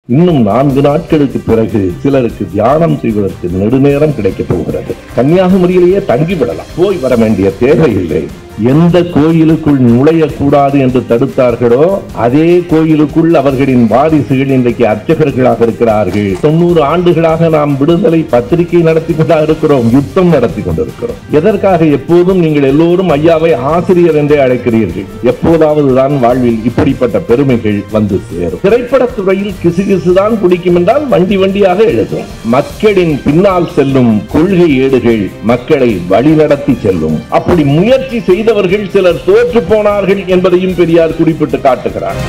இன்னும் நான்கு நாட்களுக்கு பிறகு சிலருக்கு தியானம் செய்வதற்கு நெடுநேரம் கிடைக்கப் போகிறது கன்னியாகுமரியிலேயே தங்கிவிடலாம் போய் வர வேண்டிய தேவையில்லை எந்த கோயிலுக்குள் நுழையக்கூடாது என்று தடுத்தார்களோ அதே கோயிலுக்குள் அவர்களின் வாரிசுகள் இன்றைக்கு அர்ச்சகர்களாக இருக்கிறார்கள் தொண்ணூறு ஆண்டுகளாக நாம் விடுதலை பத்திரிகை நடத்தி கொண்டா இருக்கிறோம் யுத்தம் நடத்தி கொண்டிருக்கிறோம் எதற்காக எப்போதும் நீங்கள் எல்லோரும் ஐயாவை ஆசிரியர் என்றே அழைக்கிறீர்கள் எப்போதாவது தான் வாழ்வில் இப்படிப்பட்ட பெருமைகள் வந்து சேரும் திரைப்படத்துறையில் கிசுகிசுதான் பிடிக்கும் என்றால் வண்டி வண்டியாக எழுதும் மக்களின் பின்னால் செல்லும் கொள்கை ஏடுகள் மக்களை வழிநடத்தி செல்லும் அப்படி முயற்சி செய்தவர்கள் சிலர் தோற்று போனார்கள் என்பதையும் பெரியார் குறிப்பிட்டு காட்டுகிறார்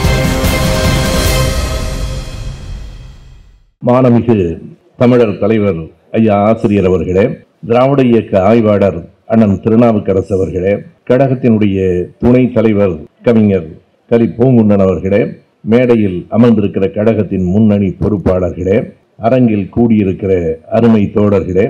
மானமிகு தமிழர் தலைவர் ஐயா ஆசிரியர் அவர்களே திராவிட இயக்க ஆய்வாளர் அண்ணன் திருநாவுக்கரசு அவர்களே கழகத்தினுடைய துணை தலைவர் கவிஞர் கலி பூங்குன்னன் அவர்களே மேடையில் அமர்ந்திருக்கிற கழகத்தின் முன்னணி பொறுப்பாளர்களே அரங்கில் கூடியிருக்கிற அருமை தோழர்களே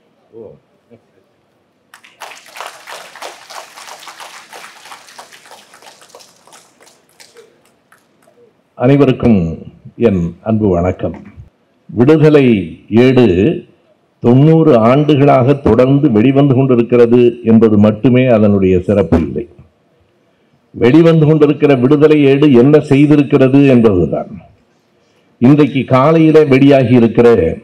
அனைவருக்கும் என் அன்பு வணக்கம் விடுதலை ஏடு தொண்ணூறு ஆண்டுகளாக தொடர்ந்து வெளிவந்து கொண்டிருக்கிறது என்பது மட்டுமே அதனுடைய சிறப்பு இல்லை வெளிவந்து கொண்டிருக்கிற விடுதலை ஏடு என்ன செய்திருக்கிறது என்பதுதான் இன்றைக்கு காலையில வெளியாகி இருக்கிற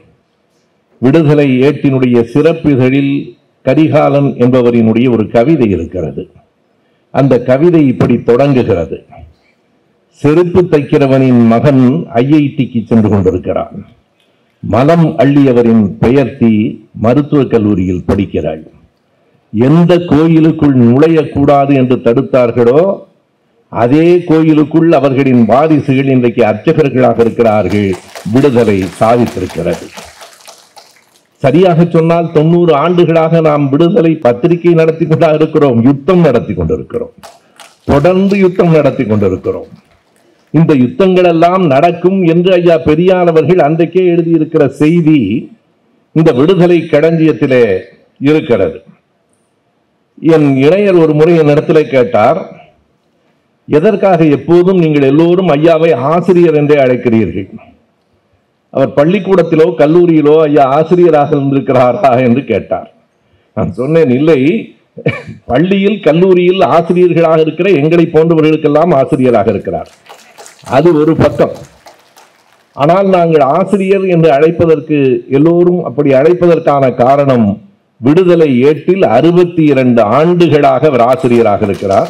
விடுதலை ஏட்டினுடைய சிறப்பிதழில் கரிகாலன் என்பவரினுடைய ஒரு கவிதை இருக்கிறது அந்த கவிதை இப்படி தொடங்குகிறது செருப்பு தைக்கிறவனின் மகன் ஐஐடிக்கு சென்று கொண்டிருக்கிறான் மலம் அள்ளியவரின் பெயர்த்தி மருத்துவக் கல்லூரியில் படிக்கிறாள் எந்த கோயிலுக்குள் நுழையக்கூடாது என்று தடுத்தார்களோ அதே கோயிலுக்குள் அவர்களின் வாரிசுகள் இன்றைக்கு அர்ச்சகர்களாக இருக்கிறார்கள் விடுதலை சாதித்திருக்கிறது சரியாக சொன்னால் தொண்ணூறு ஆண்டுகளாக நாம் விடுதலை பத்திரிகை நடத்தி கொண்டா இருக்கிறோம் யுத்தம் நடத்தி கொண்டிருக்கிறோம் தொடர்ந்து யுத்தம் நடத்தி கொண்டிருக்கிறோம் இந்த யுத்தங்கள் எல்லாம் நடக்கும் என்று ஐயா பெரியார் அவர்கள் அன்றைக்கே எழுதியிருக்கிற செய்தி இந்த விடுதலை களஞ்சியத்திலே இருக்கிறது என் இணையர் ஒரு முறை என் இடத்துல கேட்டார் எதற்காக எப்போதும் நீங்கள் எல்லோரும் ஐயாவை ஆசிரியர் என்றே அழைக்கிறீர்கள் அவர் பள்ளிக்கூடத்திலோ கல்லூரியிலோ ஐயா ஆசிரியராக இருந்திருக்கிறாரா என்று கேட்டார் நான் சொன்னேன் இல்லை பள்ளியில் கல்லூரியில் ஆசிரியர்களாக இருக்கிற எங்களை போன்றவர்களுக்கெல்லாம் ஆசிரியராக இருக்கிறார் அது ஒரு பக்கம் ஆனால் நாங்கள் ஆசிரியர் என்று அழைப்பதற்கு எல்லோரும் அப்படி அழைப்பதற்கான காரணம் விடுதலை ஏட்டில் அறுபத்தி இரண்டு ஆண்டுகளாக அவர் ஆசிரியராக இருக்கிறார்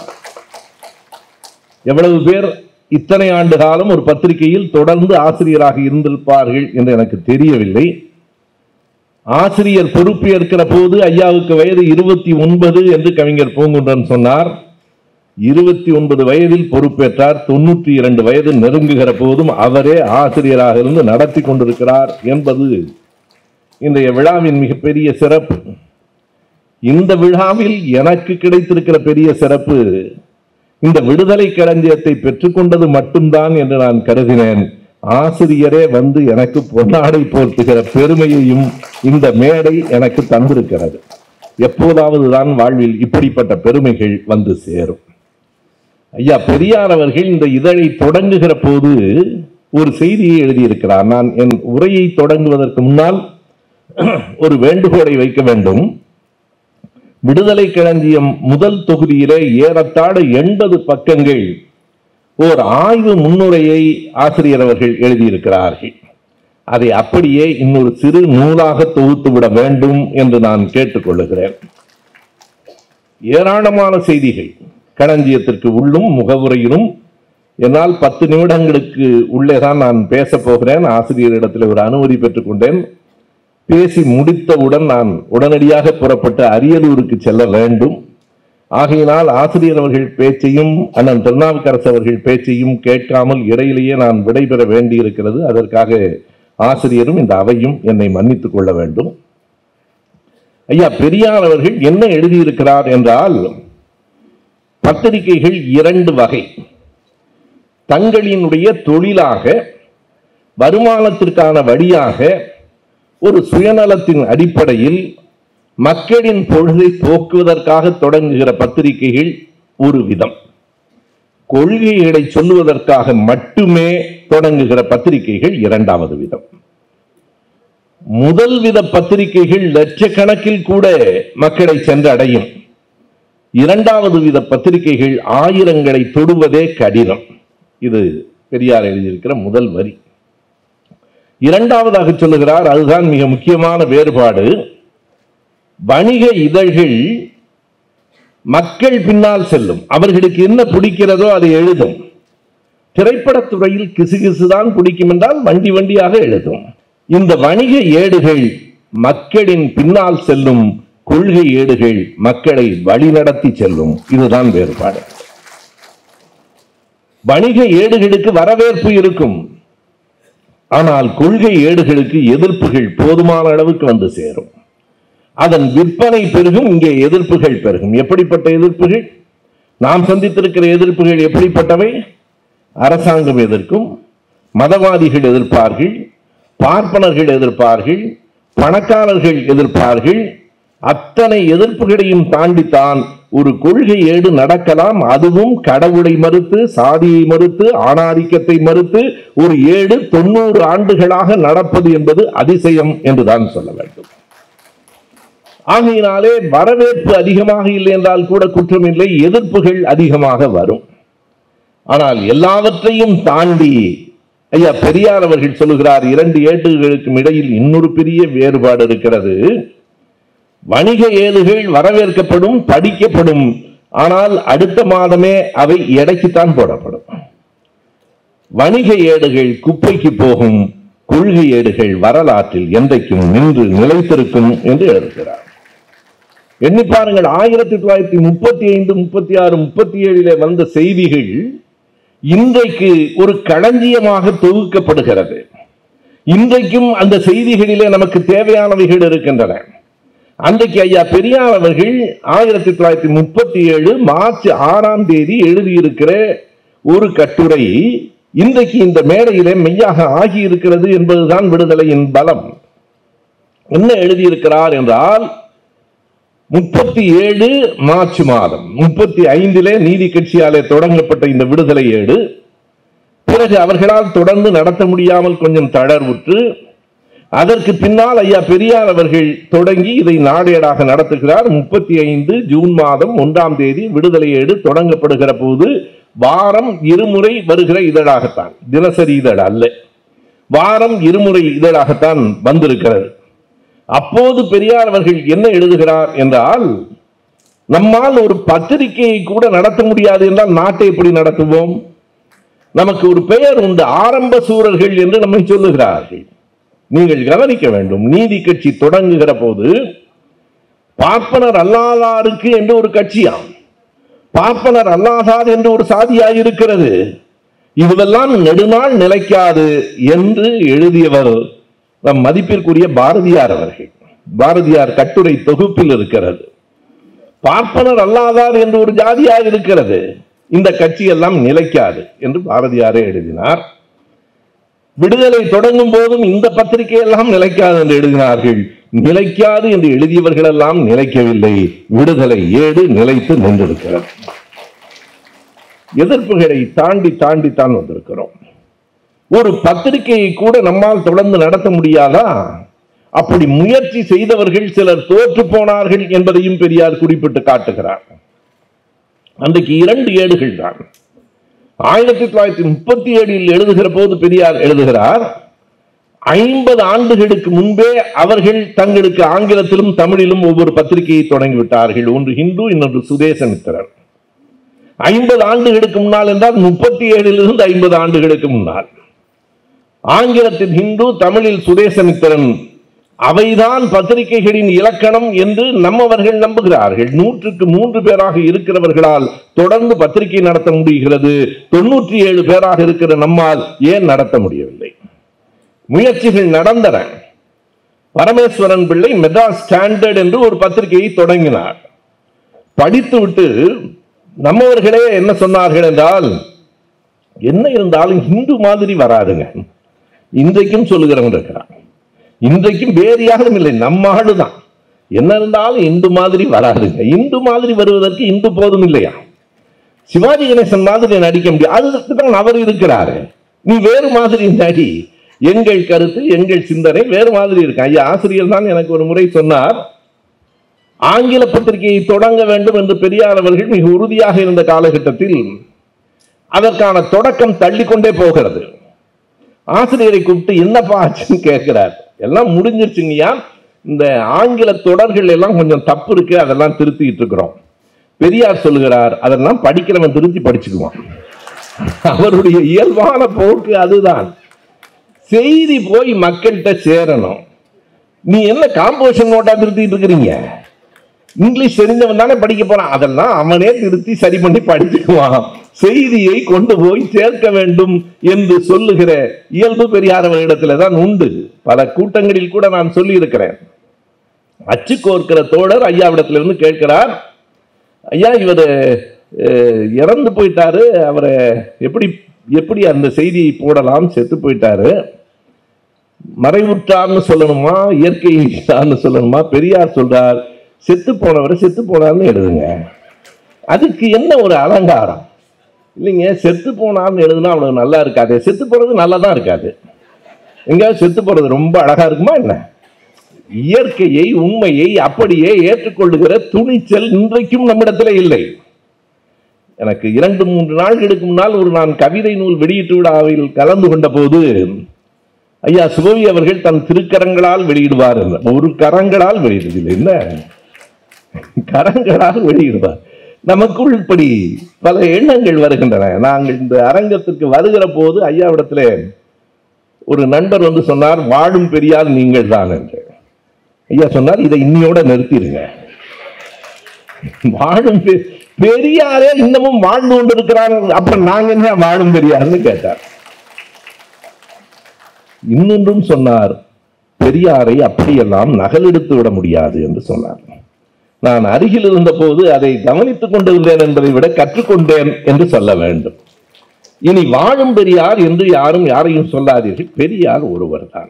எவ்வளவு பேர் இத்தனை ஆண்டு காலம் ஒரு பத்திரிகையில் தொடர்ந்து ஆசிரியராக இருந்திருப்பார்கள் என்று எனக்கு தெரியவில்லை ஆசிரியர் பொறுப்பு ஏற்கிற போது ஐயாவுக்கு வயது இருபத்தி ஒன்பது என்று கவிஞர் பூங்குன்றன் சொன்னார் இருபத்தி ஒன்பது வயதில் பொறுப்பேற்றார் தொண்ணூற்றி இரண்டு வயது நெருங்குகிற போதும் அவரே ஆசிரியராக இருந்து நடத்தி கொண்டிருக்கிறார் என்பது இன்றைய விழாவின் மிகப்பெரிய சிறப்பு இந்த விழாவில் எனக்கு கிடைத்திருக்கிற பெரிய சிறப்பு இந்த விடுதலை களஞ்சியத்தை பெற்றுக்கொண்டது மட்டும்தான் என்று நான் கருதினேன் ஆசிரியரே வந்து எனக்கு பொன்னாடை போர்த்துகிற பெருமையையும் இந்த மேடை எனக்கு தந்திருக்கிறது எப்போதாவது தான் வாழ்வில் இப்படிப்பட்ட பெருமைகள் வந்து சேரும் ஐயா பெரியார் அவர்கள் இந்த இதழை தொடங்குகிற போது ஒரு செய்தியை எழுதியிருக்கிறார் நான் என் உரையை தொடங்குவதற்கு முன்னால் ஒரு வேண்டுகோளை வைக்க வேண்டும் விடுதலை களஞ்சியம் முதல் தொகுதியிலே ஏறத்தாழ எண்பது பக்கங்கள் ஓர் ஆய்வு முன்னுரையை ஆசிரியர் அவர்கள் எழுதியிருக்கிறார்கள் அதை அப்படியே இன்னொரு சிறு நூலாக தொகுத்து விட வேண்டும் என்று நான் கேட்டுக்கொள்ளுகிறேன் ஏராளமான செய்திகள் களஞ்சியத்திற்கு உள்ளும் முகவுரையிலும் என்னால் பத்து நிமிடங்களுக்கு உள்ளே தான் நான் பேச போகிறேன் ஆசிரியரிடத்தில் ஒரு அனுமதி பெற்றுக்கொண்டேன் பேசி முடித்தவுடன் நான் உடனடியாக புறப்பட்டு அரியலூருக்கு செல்ல வேண்டும் ஆகையினால் ஆசிரியர் அவர்கள் பேச்சையும் அண்ணன் திருநாவுக்கரசு அவர்கள் பேச்சையும் கேட்காமல் இடையிலேயே நான் விடைபெற வேண்டியிருக்கிறது அதற்காக ஆசிரியரும் இந்த அவையும் என்னை மன்னித்துக் கொள்ள வேண்டும் ஐயா பெரியார் அவர்கள் என்ன எழுதியிருக்கிறார் என்றால் பத்திரிகைகள் இரண்டு வகை தங்களினுடைய தொழிலாக வருமானத்திற்கான வழியாக ஒரு சுயநலத்தின் அடிப்படையில் மக்களின் பொழுதை போக்குவதற்காக தொடங்குகிற பத்திரிகைகள் ஒரு விதம் கொள்கைகளை சொல்லுவதற்காக மட்டுமே தொடங்குகிற பத்திரிகைகள் இரண்டாவது விதம் முதல் வித பத்திரிகைகள் லட்சக்கணக்கில் கூட மக்களை சென்றடையும் இரண்டாவது வித பத்திரிகைகள் ஆயிரங்களை தொடுவதே கடினம் இது பெரியார் எழுதியிருக்கிற முதல் வரி இரண்டாவதாக சொல்லுகிறார் அதுதான் மிக முக்கியமான வேறுபாடு வணிக இதழ்கள் மக்கள் பின்னால் செல்லும் அவர்களுக்கு என்ன பிடிக்கிறதோ அதை எழுதும் திரைப்படத்துறையில் கிசுகிசுதான் பிடிக்கும் என்றால் வண்டி வண்டியாக எழுதும் இந்த வணிக ஏடுகள் மக்களின் பின்னால் செல்லும் கொள்கை ஏடுகள் மக்களை வழிநடத்தி செல்லும் இதுதான் வேறுபாடு வணிக ஏடுகளுக்கு வரவேற்பு இருக்கும் ஆனால் கொள்கை ஏடுகளுக்கு எதிர்ப்புகள் போதுமான அளவுக்கு வந்து சேரும் அதன் விற்பனை பெருகும் இங்கே எதிர்ப்புகள் பெருகும் எப்படிப்பட்ட எதிர்ப்புகள் நாம் சந்தித்திருக்கிற எதிர்ப்புகள் எப்படிப்பட்டவை அரசாங்கம் எதிர்க்கும் மதவாதிகள் எதிர்ப்பார்கள் பார்ப்பனர்கள் எதிர்ப்பார்கள் பணக்காரர்கள் எதிர்ப்பார்கள் அத்தனை எதிர்ப்புகளையும் தாண்டித்தான் ஒரு கொள்கை ஏடு நடக்கலாம் அதுவும் கடவுளை மறுத்து சாதியை மறுத்து ஆணாதிக்கத்தை மறுத்து ஒரு ஏடு தொண்ணூறு ஆண்டுகளாக நடப்பது என்பது அதிசயம் என்றுதான் சொல்ல வேண்டும் ஆகையினாலே வரவேற்பு அதிகமாக இல்லை என்றால் கூட குற்றமில்லை எதிர்ப்புகள் அதிகமாக வரும் ஆனால் எல்லாவற்றையும் தாண்டி ஐயா பெரியார் அவர்கள் சொல்லுகிறார் இரண்டு ஏடுகளுக்கும் இடையில் இன்னொரு பெரிய வேறுபாடு இருக்கிறது வணிக ஏடுகள் வரவேற்கப்படும் படிக்கப்படும் ஆனால் அடுத்த மாதமே அவை எடைக்குத்தான் போடப்படும் வணிக ஏடுகள் குப்பைக்கு போகும் கொள்கை ஏடுகள் வரலாற்றில் என்றைக்கும் நின்று நிலைத்திருக்கும் என்று எழுதுகிறார் எண்ணி பாருங்கள் ஆயிரத்தி தொள்ளாயிரத்தி முப்பத்தி ஐந்து முப்பத்தி ஆறு முப்பத்தி ஏழிலே வந்த செய்திகள் இன்றைக்கு ஒரு களஞ்சியமாக தொகுக்கப்படுகிறது இன்றைக்கும் அந்த செய்திகளிலே நமக்கு தேவையானவைகள் இருக்கின்றன அன்றைக்கு ஐயா பெரியார் அவர்கள் ஆயிரத்தி தொள்ளாயிரத்தி முப்பத்தி ஏழு மார்ச் ஆறாம் தேதி எழுதியிருக்கிற ஒரு கட்டுரை இன்றைக்கு இந்த மேடையிலே மெய்யாக ஆகி இருக்கிறது என்பதுதான் விடுதலையின் பலம் என்ன எழுதியிருக்கிறார் என்றால் முப்பத்தி ஏழு மார்ச் மாதம் முப்பத்தி ஐந்திலே நீதி கட்சியாலே தொடங்கப்பட்ட இந்த விடுதலை ஏடு பிறகு அவர்களால் தொடர்ந்து நடத்த முடியாமல் கொஞ்சம் தளர்வுற்று அதற்கு பின்னால் ஐயா பெரியார் அவர்கள் தொடங்கி இதை நாடேடாக நடத்துகிறார் முப்பத்தி ஐந்து ஜூன் மாதம் ஒன்றாம் தேதி விடுதலை ஏடு தொடங்கப்படுகிற போது வாரம் இருமுறை வருகிற இதழாகத்தான் தினசரி இதழ் அல்ல வாரம் இருமுறை இதழாகத்தான் வந்திருக்கிறது அப்போது பெரியார் அவர்கள் என்ன எழுதுகிறார் என்றால் நம்மால் ஒரு பத்திரிகையை கூட நடத்த முடியாது என்றால் நாட்டை எப்படி நடத்துவோம் நமக்கு ஒரு பெயர் உண்டு ஆரம்ப சூரர்கள் என்று நம்மை சொல்லுகிறார்கள் நீங்கள் கவனிக்க வேண்டும் நீதி கட்சி தொடங்குகிற போது பார்ப்பனர் அல்லாதாருக்கு என்று ஒரு கட்சியாம் பார்ப்பனர் அல்லாதார் என்று ஒரு சாதியாய் இருக்கிறது இதுவெல்லாம் நெடுநாள் நிலைக்காது என்று எழுதியவர் நம் மதிப்பிற்குரிய பாரதியார் அவர்கள் பாரதியார் கட்டுரை தொகுப்பில் இருக்கிறது பார்ப்பனர் அல்லாதார் என்று ஒரு ஜாதியாக இருக்கிறது இந்த கட்சி எல்லாம் நிலைக்காது என்று பாரதியாரே எழுதினார் விடுதலை தொடங்கும் போதும் இந்த பத்திரிகை எல்லாம் நிலைக்காது என்று எழுதினார்கள் நிலைக்காது என்று எழுதியவர்கள் எல்லாம் நிலைக்கவில்லை விடுதலை ஏடு நிலைத்து நின்றிருக்கிறது எதிர்ப்புகளை தாண்டி தாண்டி தான் வந்திருக்கிறோம் ஒரு பத்திரிகையை கூட நம்மால் தொடர்ந்து நடத்த முடியாதா அப்படி முயற்சி செய்தவர்கள் சிலர் தோற்று போனார்கள் என்பதையும் பெரியார் குறிப்பிட்டு காட்டுகிறார் அன்றைக்கு இரண்டு ஏடுகள் தான் ஆயிரத்தி தொள்ளாயிரத்தி முப்பத்தி ஏழில் எழுதுகிற போது பெரியார் எழுதுகிறார் ஐம்பது ஆண்டுகளுக்கு முன்பே அவர்கள் தங்களுக்கு ஆங்கிலத்திலும் தமிழிலும் ஒவ்வொரு பத்திரிகையை தொடங்கிவிட்டார்கள் ஒன்று ஹிந்து இன்னொன்று சுதேசமித்திரன் ஐம்பது ஆண்டுகளுக்கு முன்னால் என்றால் முப்பத்தி ஏழிலிருந்து ஐம்பது ஆண்டுகளுக்கு முன்னால் ஆங்கிலத்தில் ஹிந்து தமிழில் சுதேசமித்திரன் அவைதான் பத்திரிகைகளின் இலக்கணம் என்று நம்மவர்கள் நம்புகிறார்கள் நூற்றுக்கு மூன்று பேராக இருக்கிறவர்களால் தொடர்ந்து பத்திரிகை நடத்த முடிகிறது தொண்ணூற்றி ஏழு பேராக இருக்கிற நம்மால் ஏன் நடத்த முடியவில்லை முயற்சிகள் நடந்தன பரமேஸ்வரன் பிள்ளை மெட்ராஸ் ஸ்டாண்டர்ட் என்று ஒரு பத்திரிகையை தொடங்கினார் படித்துவிட்டு நம்மவர்களே என்ன சொன்னார்கள் என்றால் என்ன இருந்தாலும் இந்து மாதிரி வராதுங்க இன்றைக்கும் சொல்லுகிறவங்க இருக்கிறான் இன்றைக்கும் வேறு யாரும் இல்லை நம்ம ஆளுதான் என்ன இருந்தாலும் இந்து மாதிரி வராதுங்க இந்து மாதிரி வருவதற்கு இந்து போதும் இல்லையா சிவாஜி கணேசன் மாதிரி நடிக்க முடியும் அதுக்கு தான் அவர் இருக்கிறாரு நீ வேறு மாதிரி நடி எங்கள் கருத்து எங்கள் சிந்தனை வேறு மாதிரி இருக்கு ஐயா ஆசிரியர் தான் எனக்கு ஒரு முறை சொன்னார் ஆங்கில பத்திரிகையை தொடங்க வேண்டும் என்று பெரியார் அவர்கள் மிக உறுதியாக இருந்த காலகட்டத்தில் அதற்கான தொடக்கம் தள்ளிக்கொண்டே போகிறது ஆசிரியரை கூப்பிட்டு என்னப்பா ஆச்சுன்னு கேட்கிறார் எல்லாம் முடிஞ்சிருச்சுங்கய்யா இந்த ஆங்கில தொடர்கள் எல்லாம் கொஞ்சம் தப்பு இருக்கு அதெல்லாம் திருத்திட்டு இருக்கிறோம் பெரியார் சொல்லுகிறார் அதெல்லாம் படிக்கிறவன் திருத்தி படிச்சுக்குவான் அவருடைய இயல்பான போக்கு அதுதான் செய்தி போய் மக்கள்கிட்ட சேரணும் நீ என்ன காம்போசிஷன் நோட்டா திருத்திட்டு இருக்கிறீங்க இங்கிலீஷ் தெரிஞ்சவன் தானே படிக்க போறான் அதெல்லாம் அவனே திருத்தி சரி பண்ணி படிச்சுக்குவான் செய்தியை கொண்டு போய் சேர்க்க வேண்டும் என்று சொல்லுகிற இயல்பு பெரியார் அவர்களிடத்துல தான் உண்டு பல கூட்டங்களில் கூட நான் சொல்லி இருக்கிறேன் அச்சு கோர்க்கிற தோழர் ஐயாவிடத்திலிருந்து கேட்கிறார் ஐயா இவர் இறந்து போயிட்டாரு அவரை எப்படி எப்படி அந்த செய்தியை போடலாம் செத்து போயிட்டாரு மறைவுற்றார்னு சொல்லணுமா இயற்கையார்னு சொல்லணுமா பெரியார் சொல்றார் செத்து போனவரை செத்து போனார்னு எழுதுங்க அதுக்கு என்ன ஒரு அலங்காரம் இல்லைங்க செத்து போனார்னு எழுதுனா அவ்வளவு நல்லா இருக்காது செத்து போறது நல்லா தான் இருக்காது எங்கேயாவது செத்து போறது ரொம்ப அழகா இருக்குமா என்ன இயற்கையை உண்மையை அப்படியே ஏற்றுக்கொள்ளுகிற துணிச்சல் இன்றைக்கும் நம்மிடத்துல இல்லை எனக்கு இரண்டு மூன்று நாள்களுக்கு முன்னால் ஒரு நான் கவிதை நூல் வெளியீட்டு விழாவில் கலந்து கொண்ட போது ஐயா சுபவி அவர்கள் தன் திருக்கரங்களால் வெளியிடுவார் என்று. ஒரு கரங்களால் வெளியிடுதில்லை என்ன கரங்களால் வெளியிடுவார் நமக்குள் இப்படி பல எண்ணங்கள் வருகின்றன நாங்கள் இந்த அரங்கத்திற்கு வருகிற போது ஐயாவிடத்துல ஒரு நண்பர் வந்து சொன்னார் வாழும் பெரியார் நீங்கள் தான் என்று ஐயா சொன்னார் இதை இன்னியோட நிறுத்திடுங்க வாழும் பெ- பெரியாரே இன்னமும் வாழ்ந்து கொண்டிருக்கிறார் அப்ப நாங்க என்ன வாழும் பெரியார்னு கேட்டார் இன்னொன்றும் சொன்னார் பெரியாரை அப்படியெல்லாம் நகலெடுத்து விட முடியாது என்று சொன்னார் நான் அருகில் இருந்த போது அதை கவனித்துக் கொண்டிருந்தேன் என்பதை விட கற்றுக்கொண்டேன் என்று சொல்ல வேண்டும் இனி வாழும் பெரியார் என்று யாரும் யாரையும் சொல்லாதீர்கள் பெரியார் ஒருவர் தான்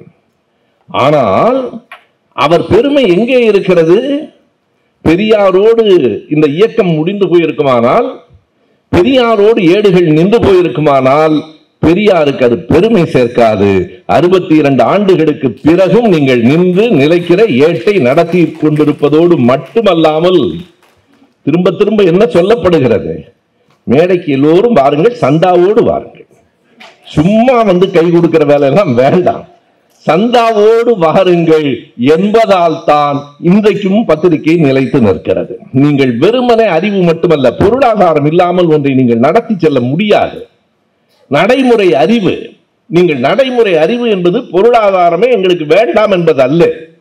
ஆனால் அவர் பெருமை எங்கே இருக்கிறது பெரியாரோடு இந்த இயக்கம் முடிந்து போயிருக்குமானால் பெரியாரோடு ஏடுகள் நின்று போயிருக்குமானால் பெரியாருக்கு அது பெருமை சேர்க்காது அறுபத்தி இரண்டு ஆண்டுகளுக்கு பிறகும் நீங்கள் நின்று நிலைக்கிற ஏட்டை நடத்தி கொண்டிருப்பதோடு மட்டுமல்லாமல் திரும்ப திரும்ப என்ன சொல்லப்படுகிறது மேடைக்கு எல்லோரும் வாருங்கள் சந்தாவோடு வாருங்கள் சும்மா வந்து கை கொடுக்கிற வேலையெல்லாம் வேண்டாம் சந்தாவோடு வாருங்கள் என்பதால் தான் இன்றைக்கும் பத்திரிகை நிலைத்து நிற்கிறது நீங்கள் வெறுமனே அறிவு மட்டுமல்ல பொருளாதாரம் இல்லாமல் ஒன்றை நீங்கள் நடத்தி செல்ல முடியாது நடைமுறை அறிவு நீங்கள் நடைமுறை அறிவு என்பது பொருளாதாரமே எங்களுக்கு வேண்டாம் என்பது அல்ல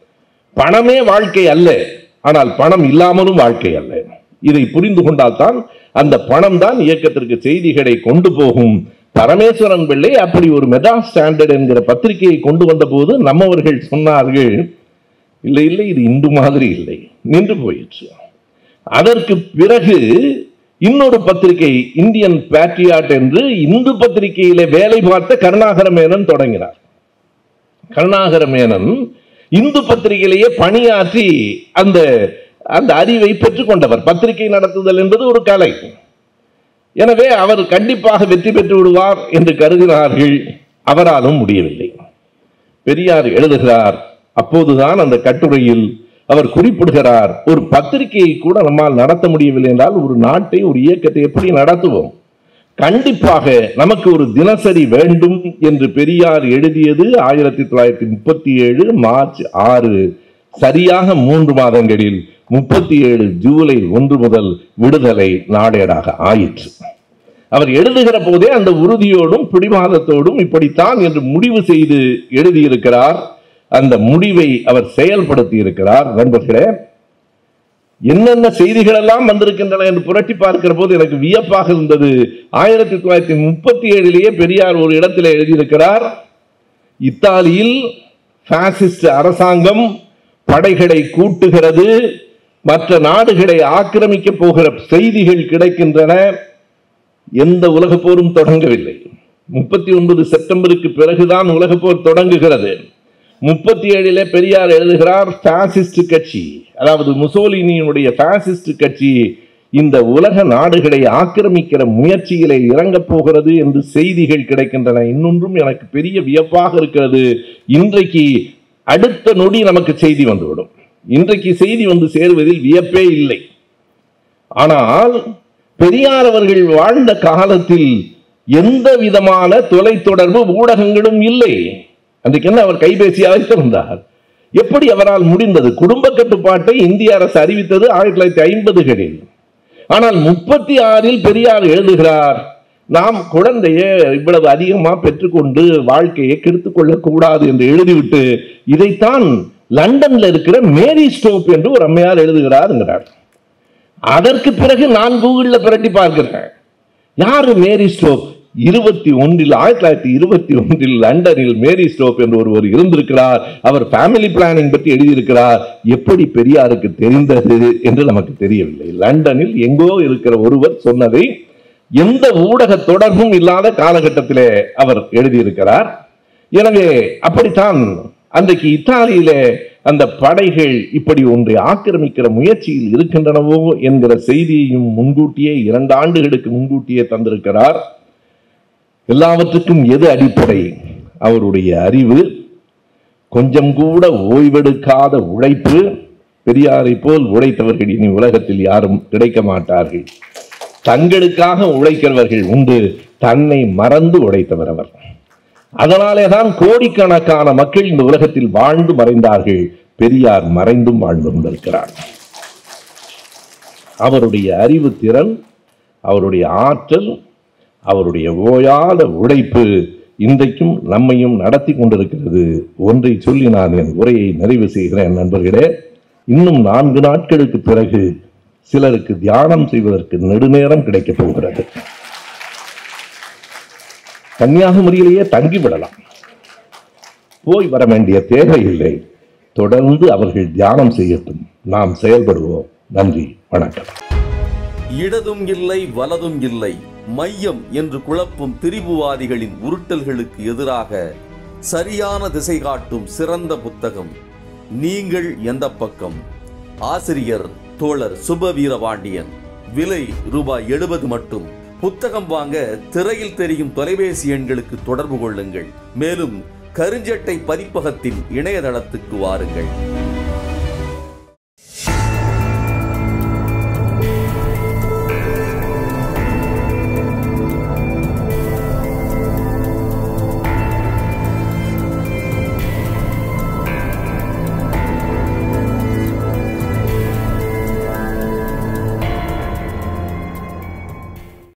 பணமே வாழ்க்கை அல்ல ஆனால் பணம் இல்லாமலும் வாழ்க்கை அல்ல இதை புரிந்து கொண்டால்தான் அந்த பணம் தான் இயக்கத்திற்கு செய்திகளை கொண்டு போகும் பரமேஸ்வரன் பிள்ளை அப்படி ஒரு மெகா ஸ்டாண்டர்ட் என்கிற பத்திரிகையை கொண்டு வந்த போது நம்மவர்கள் சொன்னார்கள் இல்லை இல்லை இது இந்து மாதிரி இல்லை நின்று போயிற்று அதற்கு பிறகு இன்னொரு பத்திரிகை இந்தியன் பேட்ரியாட் என்று இந்து பத்திரிகையிலே வேலை பார்த்த கருணாகர மேனன் தொடங்கினார் கருணாகர மேனன் இந்து பத்திரிகையிலேயே பணியாற்றி அந்த அந்த அறிவை பெற்றுக்கொண்டவர் பத்திரிகை நடத்துதல் என்பது ஒரு கலை எனவே அவர் கண்டிப்பாக வெற்றி பெற்று விடுவார் என்று கருதினார்கள் அவராலும் முடியவில்லை பெரியார் எழுதுகிறார் அப்போதுதான் அந்த கட்டுரையில் அவர் குறிப்பிடுகிறார் ஒரு பத்திரிகையை கூட நம்மால் நடத்த முடியவில்லை என்றால் ஒரு நாட்டை ஒரு இயக்கத்தை எப்படி நடத்துவோம் கண்டிப்பாக நமக்கு ஒரு தினசரி வேண்டும் என்று பெரியார் எழுதியது ஆயிரத்தி தொள்ளாயிரத்தி முப்பத்தி ஏழு மார்ச் ஆறு சரியாக மூன்று மாதங்களில் முப்பத்தி ஏழு ஜூலை ஒன்று முதல் விடுதலை நாடேடாக ஆயிற்று அவர் எழுதுகிற போதே அந்த உறுதியோடும் பிடிவாதத்தோடும் இப்படித்தான் என்று முடிவு செய்து எழுதியிருக்கிறார் அந்த முடிவை அவர் செயல்படுத்தி இருக்கிறார் நண்பர்களே என்னென்ன செய்திகள் எல்லாம் வந்திருக்கின்றன என்று புரட்டி பார்க்கிற போது எனக்கு வியப்பாக இருந்தது ஆயிரத்தி தொள்ளாயிரத்தி முப்பத்தி ஏழிலேயே பெரியார் ஒரு இடத்தில் எழுதியிருக்கிறார் இத்தாலியில் பாசிஸ்ட் அரசாங்கம் படைகளை கூட்டுகிறது மற்ற நாடுகளை ஆக்கிரமிக்க போகிற செய்திகள் கிடைக்கின்றன எந்த உலகப் போரும் தொடங்கவில்லை முப்பத்தி ஒன்பது செப்டம்பருக்கு பிறகுதான் உலகப் போர் தொடங்குகிறது முப்பத்தி ஏழிலே பெரியார் எழுதுகிறார் பாசிஸ்ட் கட்சி அதாவது முசோலினியினுடைய பாசிஸ்ட் கட்சி இந்த உலக நாடுகளை ஆக்கிரமிக்கிற முயற்சியிலே இறங்கப் போகிறது என்று செய்திகள் கிடைக்கின்றன இன்னொன்றும் எனக்கு பெரிய வியப்பாக இருக்கிறது இன்றைக்கு அடுத்த நொடி நமக்கு செய்தி வந்துவிடும் இன்றைக்கு செய்தி வந்து சேருவதில் வியப்பே இல்லை ஆனால் பெரியார் அவர்கள் வாழ்ந்த காலத்தில் எந்த விதமான தொலைத்தொடர்பு ஊடகங்களும் இல்லை அன்றைக்கு என்ன அவர் கைபேசியாக வைத்திருந்தார் எப்படி அவரால் முடிந்தது குடும்ப கட்டுப்பாட்டை இந்திய அரசு அறிவித்தது ஆயிரத்தி தொள்ளாயிரத்தி ஐம்பதுகளில் ஆனால் முப்பத்தி ஆறில் பெரியார் எழுதுகிறார் நாம் குழந்தையை இவ்வளவு அதிகமா பெற்றுக்கொண்டு வாழ்க்கையை கெடுத்துக் கொள்ளக் கூடாது என்று எழுதிவிட்டு இதைத்தான் லண்டன்ல இருக்கிற மேரி ஸ்டோப் என்று ஒரு அம்மையார் எழுதுகிறார் என்கிறார் அதற்கு பிறகு நான் கூகுள்ல பிரட்டி பார்க்கிறேன் யாரு மேரி ஸ்டோப் இருபத்தி ஒன்றில் ஆயிரத்தி தொள்ளாயிரத்தி இருபத்தி ஒன்றில் லண்டனில் மேரி ஸ்டோப் என்று ஒருவர் இருந்திருக்கிறார் அவர் ஃபேமிலி பிளானிங் பற்றி எழுதியிருக்கிறார் எப்படி பெரியாருக்கு தெரிந்தது என்று நமக்கு தெரியவில்லை லண்டனில் எங்கோ இருக்கிற ஒருவர் சொன்னதை எந்த ஊடக தொடர்பும் இல்லாத காலகட்டத்திலே அவர் எழுதியிருக்கிறார் எனவே அப்படித்தான் அன்றைக்கு இத்தாலியிலே அந்த படைகள் இப்படி ஒன்றை ஆக்கிரமிக்கிற முயற்சியில் இருக்கின்றனவோ என்கிற செய்தியையும் முன்கூட்டியே இரண்டு ஆண்டுகளுக்கு முன்கூட்டியே தந்திருக்கிறார் எல்லாவற்றுக்கும் எது அடிப்படை அவருடைய அறிவு கொஞ்சம் கூட ஓய்வெடுக்காத உழைப்பு பெரியாரை போல் உழைத்தவர்கள் இனி உலகத்தில் யாரும் கிடைக்க மாட்டார்கள் தங்களுக்காக உழைக்கிறவர்கள் உண்டு தன்னை மறந்து உழைத்தவர் அவர் அதனாலே தான் கோடிக்கணக்கான மக்கள் இந்த உலகத்தில் வாழ்ந்து மறைந்தார்கள் பெரியார் மறைந்தும் வாழ்ந்து கொண்டிருக்கிறார் அவருடைய அறிவு திறன் அவருடைய ஆற்றல் அவருடைய ஓயாத உழைப்பு இன்றைக்கும் நம்மையும் நடத்தி கொண்டிருக்கிறது ஒன்றை சொல்லி நான் என் உரையை நிறைவு செய்கிறேன் நண்பர்களே இன்னும் நான்கு நாட்களுக்கு பிறகு சிலருக்கு தியானம் செய்வதற்கு நெடுநேரம் கிடைக்கப் போகிறது கன்னியாகுமரியிலேயே தங்கிவிடலாம் போய் வர வேண்டிய தேவையில்லை தொடர்ந்து அவர்கள் தியானம் செய்யட்டும் நாம் செயல்படுவோம் நன்றி வணக்கம் இடதும் இல்லை வலதும் இல்லை மையம் என்று குழப்பும் திரிபுவாதிகளின் உருட்டல்களுக்கு எதிராக சரியான திசை காட்டும் சிறந்த புத்தகம் நீங்கள் எந்த பக்கம் ஆசிரியர் தோழர் சுபவீரபாண்டியன் விலை ரூபாய் எழுபது மட்டும் புத்தகம் வாங்க திரையில் தெரியும் தொலைபேசி எண்களுக்கு தொடர்பு கொள்ளுங்கள் மேலும் கருஞ்சட்டை பதிப்பகத்தின் இணையதளத்துக்கு வாருங்கள்